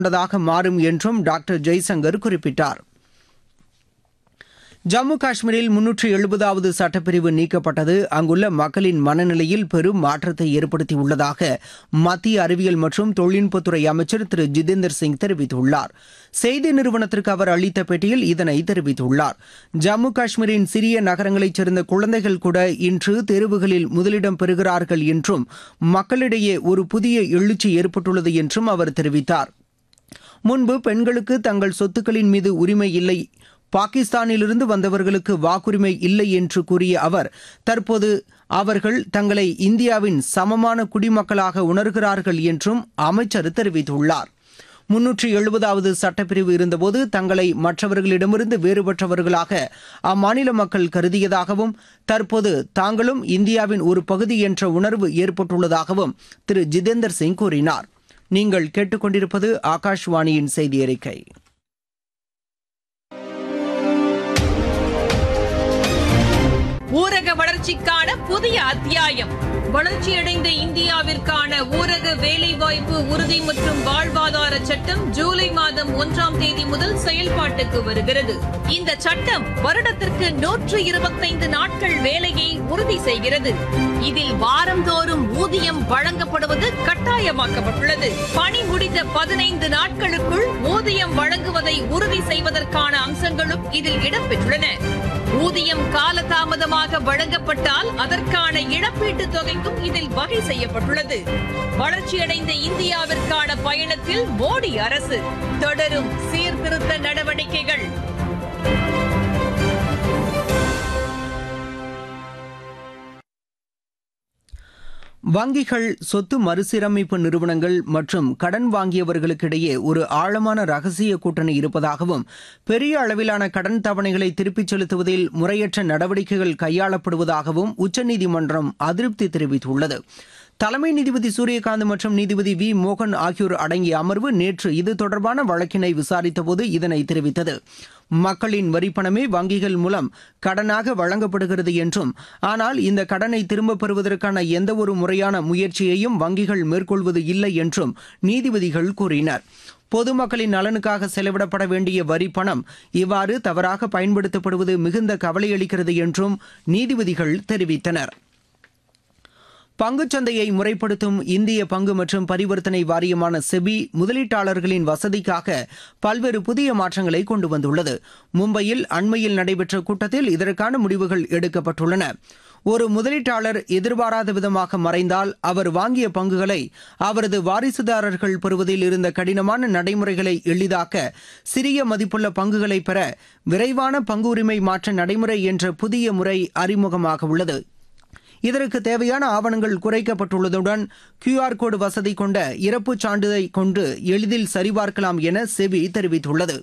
கொண்டதாக மாறும் என்றும் டாக்டர் ஜெய்சங்கர் குறிப்பிட்டார் ஜம்மு காஷ்மீரில் முன்னூற்று எழுபதாவது சட்டப்பிரிவு நீக்கப்பட்டது அங்குள்ள மக்களின் மனநிலையில் பெரும் மாற்றத்தை ஏற்படுத்தியுள்ளதாக மத்திய அறிவியல் மற்றும் தொழில்நுட்பத்துறை அமைச்சர் திரு ஜிதேந்தர் சிங் தெரிவித்துள்ளார் செய்தி நிறுவனத்திற்கு அவர் அளித்த பேட்டியில் இதனை தெரிவித்துள்ளார் ஜம்மு காஷ்மீரின் சிறிய நகரங்களைச் சேர்ந்த குழந்தைகள் கூட இன்று தேர்வுகளில் முதலிடம் பெறுகிறார்கள் என்றும் மக்களிடையே ஒரு புதிய எழுச்சி ஏற்பட்டுள்ளது என்றும் அவர் தெரிவித்தார் முன்பு பெண்களுக்கு தங்கள் சொத்துக்களின் மீது உரிமை இல்லை பாகிஸ்தானிலிருந்து வந்தவர்களுக்கு வாக்குரிமை இல்லை என்று கூறிய அவர் தற்போது அவர்கள் தங்களை இந்தியாவின் சமமான குடிமக்களாக உணர்கிறார்கள் என்றும் அமைச்சர் தெரிவித்துள்ளார் முன்னூற்றி எழுபதாவது சட்டப்பிரிவு இருந்தபோது தங்களை மற்றவர்களிடமிருந்து வேறுபட்டவர்களாக அம்மாநில மக்கள் கருதியதாகவும் தற்போது தாங்களும் இந்தியாவின் ஒரு பகுதி என்ற உணர்வு ஏற்பட்டுள்ளதாகவும் திரு ஜிதேந்தர் சிங் கூறினார் நீங்கள் கேட்டுக்கொண்டிருப்பது ஆகாஷ்வாணியின் செய்தி அறிக்கை ஊரக வளர்ச்சிக்கான புதிய அத்தியாயம் வளர்ச்சியடைந்த இந்தியாவிற்கான ஊரக வேலைவாய்ப்பு உறுதி மற்றும் வாழ்வாதார சட்டம் ஜூலை மாதம் ஒன்றாம் தேதி முதல் செயல்பாட்டுக்கு வருகிறது இந்த சட்டம் வருடத்திற்கு நூற்று இருபத்தைந்து நாட்கள் வேலையை உறுதி செய்கிறது இதில் வாரந்தோறும் ஊதியம் வழங்கப்படுவது கட்டாயமாக்கப்பட்டுள்ளது பணி முடிந்த பதினைந்து நாட்களுக்குள் ஊதியம் வழங்குவதை உறுதி செய்வதற்கான அம்சங்களும் இதில் இடம்பெற்றுள்ளன ஊதியம் காலதாமதமாக வழங்கப்பட்டால் அதற்கான இழப்பீட்டுத் தொகைக்கும் இதில் வகை செய்யப்பட்டுள்ளது வளர்ச்சியடைந்த இந்தியாவிற்கான பயணத்தில் மோடி அரசு தொடரும் சீர்திருத்த நடவடிக்கைகள் வங்கிகள் சொத்து மறுசீரமைப்பு நிறுவனங்கள் மற்றும் கடன் வாங்கியவர்களுக்கிடையே ஒரு ஆழமான ரகசிய கூட்டணி இருப்பதாகவும் பெரிய அளவிலான கடன் தவணைகளை திருப்பிச் செலுத்துவதில் முறையற்ற நடவடிக்கைகள் கையாளப்படுவதாகவும் உச்சநீதிமன்றம் அதிருப்தி தெரிவித்துள்ளது தலைமை நீதிபதி சூரியகாந்த் மற்றும் நீதிபதி வி மோகன் ஆகியோர் அடங்கிய அமர்வு நேற்று இது தொடர்பான வழக்கினை விசாரித்தபோது இதனை தெரிவித்தது மக்களின் வரிப்பணமே வங்கிகள் மூலம் கடனாக வழங்கப்படுகிறது என்றும் ஆனால் இந்த கடனை திரும்பப் பெறுவதற்கான எந்தவொரு முறையான முயற்சியையும் வங்கிகள் மேற்கொள்வது இல்லை என்றும் நீதிபதிகள் கூறினர் பொதுமக்களின் நலனுக்காக செலவிடப்பட வேண்டிய வரி பணம் இவ்வாறு தவறாக பயன்படுத்தப்படுவது மிகுந்த கவலையளிக்கிறது என்றும் நீதிபதிகள் தெரிவித்தனர் பங்குச்சந்தையை முறைப்படுத்தும் இந்திய பங்கு மற்றும் பரிவர்த்தனை வாரியமான செபி முதலீட்டாளர்களின் வசதிக்காக பல்வேறு புதிய மாற்றங்களை கொண்டு வந்துள்ளது மும்பையில் அண்மையில் நடைபெற்ற கூட்டத்தில் இதற்கான முடிவுகள் எடுக்கப்பட்டுள்ளன ஒரு முதலீட்டாளர் எதிர்பாராத விதமாக மறைந்தால் அவர் வாங்கிய பங்குகளை அவரது வாரிசுதாரர்கள் பெறுவதில் இருந்த கடினமான நடைமுறைகளை எளிதாக்க சிறிய மதிப்புள்ள பங்குகளை பெற விரைவான பங்கு உரிமை மாற்ற நடைமுறை என்ற புதிய முறை அறிமுகமாக உள்ளது இதற்கு தேவையான ஆவணங்கள் குறைக்கப்பட்டுள்ளதுடன் கியூஆர் கோடு வசதி கொண்ட இறப்புச் சான்றிதழை கொண்டு எளிதில் சரிபார்க்கலாம் என செபி தெரிவித்துள்ளது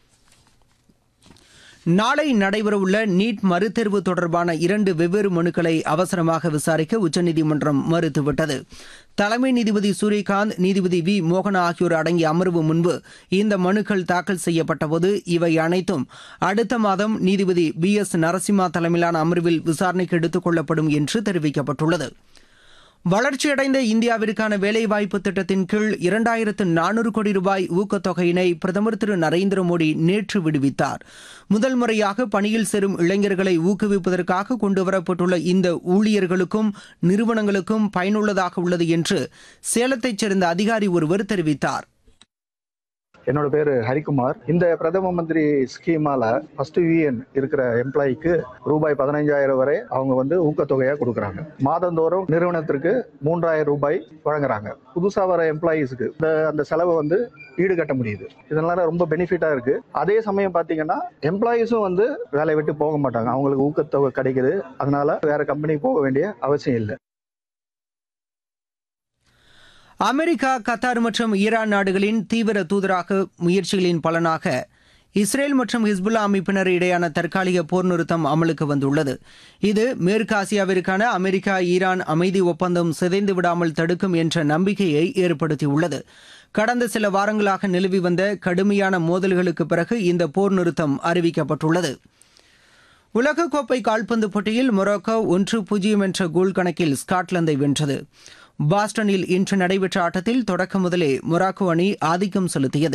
நாளை நடைபெறவுள்ள நீட் மறுதேர்வு தொடர்பான இரண்டு வெவ்வேறு மனுக்களை அவசரமாக விசாரிக்க உச்சநீதிமன்றம் மறுத்துவிட்டது தலைமை நீதிபதி சூரியகாந்த் நீதிபதி வி மோகனா ஆகியோர் அடங்கிய அமர்வு முன்பு இந்த மனுக்கள் தாக்கல் செய்யப்பட்டபோது இவை அனைத்தும் அடுத்த மாதம் நீதிபதி பி எஸ் நரசிம்மா தலைமையிலான அமர்வில் விசாரணைக்கு எடுத்துக் கொள்ளப்படும் என்று தெரிவிக்கப்பட்டுள்ளது வளர்ச்சியடைந்த இந்தியாவிற்கான வேலைவாய்ப்பு திட்டத்தின் கீழ் இரண்டாயிரத்து நானூறு கோடி ரூபாய் ஊக்கத்தொகையினை பிரதமர் திரு நரேந்திர மோடி நேற்று விடுவித்தார் முதல் முறையாக பணியில் சேரும் இளைஞர்களை ஊக்குவிப்பதற்காக கொண்டுவரப்பட்டுள்ள இந்த ஊழியர்களுக்கும் நிறுவனங்களுக்கும் பயனுள்ளதாக உள்ளது என்று சேலத்தைச் சேர்ந்த அதிகாரி ஒருவர் தெரிவித்தார் என்னோட பேரு ஹரிக்குமார் இந்த பிரதம மந்திரி ஸ்கீமால ஃபர்ஸ்ட் யூஎன் இருக்கிற எம்ப்ளாய்க்கு ரூபாய் பதினைஞ்சாயிரம் வரை அவங்க வந்து ஊக்கத்தொகையா கொடுக்குறாங்க மாதந்தோறும் நிறுவனத்திற்கு மூன்றாயிரம் ரூபாய் வழங்குறாங்க புதுசா வர எம்ப்ளாயீஸ்க்கு இந்த அந்த செலவை வந்து ஈடுகட்ட முடியுது இதனால ரொம்ப பெனிஃபிட்டா இருக்கு அதே சமயம் பாத்தீங்கன்னா எம்ப்ளாயீஸும் வந்து வேலையை விட்டு போக மாட்டாங்க அவங்களுக்கு ஊக்கத்தொகை கிடைக்குது அதனால வேற கம்பெனி போக வேண்டிய அவசியம் இல்லை அமெரிக்கா கத்தார் மற்றும் ஈரான் நாடுகளின் தீவிர தூதராக முயற்சிகளின் பலனாக இஸ்ரேல் மற்றும் ஹிஸ்புல்லா அமைப்பினர் இடையான தற்காலிக போர் நிறுத்தம் அமலுக்கு வந்துள்ளது இது மேற்கு ஆசியாவிற்கான அமெரிக்கா ஈரான் அமைதி ஒப்பந்தம் சிதைந்து விடாமல் தடுக்கும் என்ற நம்பிக்கையை ஏற்படுத்தியுள்ளது கடந்த சில வாரங்களாக நிலவி வந்த கடுமையான மோதல்களுக்கு பிறகு இந்த போர் நிறுத்தம் அறிவிக்கப்பட்டுள்ளது உலகக்கோப்பை கால்பந்து போட்டியில் மொரோக்கோ ஒன்று பூஜ்ஜியம் என்ற கோல் கணக்கில் ஸ்காட்லாந்தை வென்றது பாஸ்டனில் இன்று நடைபெற்ற ஆட்டத்தில் தொடக்க முதலே மொராக்கோ அணி ஆதிக்கம் செலுத்தியது